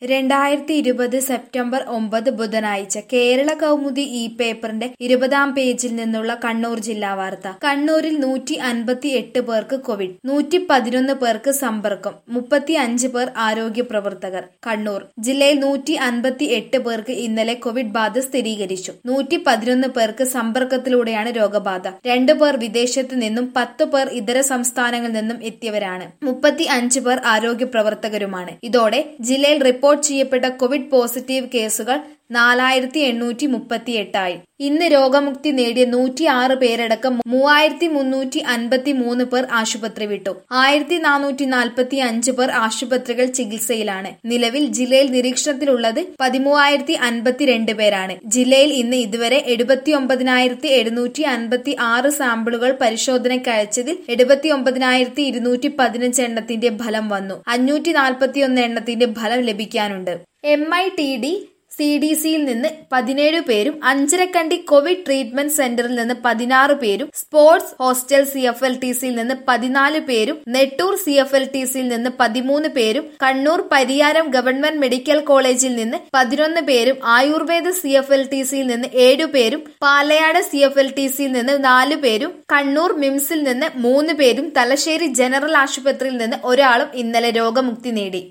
രണ്ടായിരത്തി ഇരുപത് സെപ്റ്റംബർ ഒമ്പത് ബുധനാഴ്ച കേരള കൗമുദി ഈ പേപ്പറിന്റെ ഇരുപതാം പേജിൽ നിന്നുള്ള കണ്ണൂർ ജില്ലാ വാർത്ത കണ്ണൂരിൽ നൂറ്റി അൻപത്തി എട്ട് പേർക്ക് കോവിഡ് നൂറ്റി പതിനൊന്ന് പേർക്ക് സമ്പർക്കം മുപ്പത്തി അഞ്ച് പേർ ആരോഗ്യ പ്രവർത്തകർ കണ്ണൂർ ജില്ലയിൽ നൂറ്റി അൻപത്തി എട്ട് പേർക്ക് ഇന്നലെ കോവിഡ് ബാധ സ്ഥിരീകരിച്ചു നൂറ്റി പതിനൊന്ന് പേർക്ക് സമ്പർക്കത്തിലൂടെയാണ് രോഗബാധ രണ്ടു പേർ വിദേശത്ത് നിന്നും പത്ത് പേർ ഇതര സംസ്ഥാനങ്ങളിൽ നിന്നും എത്തിയവരാണ് മുപ്പത്തി അഞ്ച് പേർ ആരോഗ്യ പ്രവർത്തകരുമാണ് ഇതോടെ ജില്ലയിൽ റിപ്പോർട്ട് ചെയ്യപ്പെട്ട കോവിഡ് പോസിറ്റീവ് കേസുകൾ നാലായിരത്തി എണ്ണൂറ്റി മുപ്പത്തി എട്ടായി ഇന്ന് രോഗമുക്തി നേടിയ നൂറ്റി ആറ് പേരടക്കം മൂവായിരത്തി മുന്നൂറ്റി അൻപത്തി മൂന്ന് പേർ ആശുപത്രി വിട്ടു ആയിരത്തി നാനൂറ്റി നാൽപ്പത്തി അഞ്ച് പേർ ആശുപത്രികൾ ചികിത്സയിലാണ് നിലവിൽ ജില്ലയിൽ നിരീക്ഷണത്തിലുള്ളത് പതിമൂവായിരത്തി അൻപത്തിരണ്ട് പേരാണ് ജില്ലയിൽ ഇന്ന് ഇതുവരെ എഴുപത്തി ഒമ്പതിനായിരത്തി എഴുന്നൂറ്റി അൻപത്തി ആറ് സാമ്പിളുകൾ പരിശോധനയ്ക്ക് അയച്ചതിൽ എഴുപത്തി ഒമ്പതിനായിരത്തി ഇരുന്നൂറ്റി പതിനഞ്ച് എണ്ണത്തിന്റെ ഫലം വന്നു അഞ്ഞൂറ്റി നാൽപ്പത്തിയൊന്ന് എണ്ണത്തിന്റെ ഫലം ലഭിക്കാനുണ്ട് M I T D C D സിയിൽ നിന്ന് പതിനേഴ് പേരും അഞ്ചരക്കണ്ടി കോവിഡ് ട്രീറ്റ്മെന്റ് സെന്ററിൽ നിന്ന് പതിനാറ് പേരും sports hostel C F L T സിയിൽ നിന്ന് പതിനാല് പേരും Nettur C F L T സിയിൽ നിന്ന് പതിമൂന്ന് പേരും കണ്ണൂർ പരിയാരം ഗവൺമെന്റ് മെഡിക്കൽ കോളേജിൽ നിന്ന് പതിനൊന്ന് പേരും Ayurveda C F L T സിയിൽ നിന്ന് ഏഴു പേരും Palayad C F L T സിയിൽ നിന്ന് നാലു പേരും കണ്ണൂർ മിംസിൽ നിന്ന് മൂന്ന് പേരും തലശ്ശേരി ജനറൽ ആശുപത്രിയിൽ നിന്ന് ഒരാളും ഇന്നലെ രോഗമുക്തി നേടി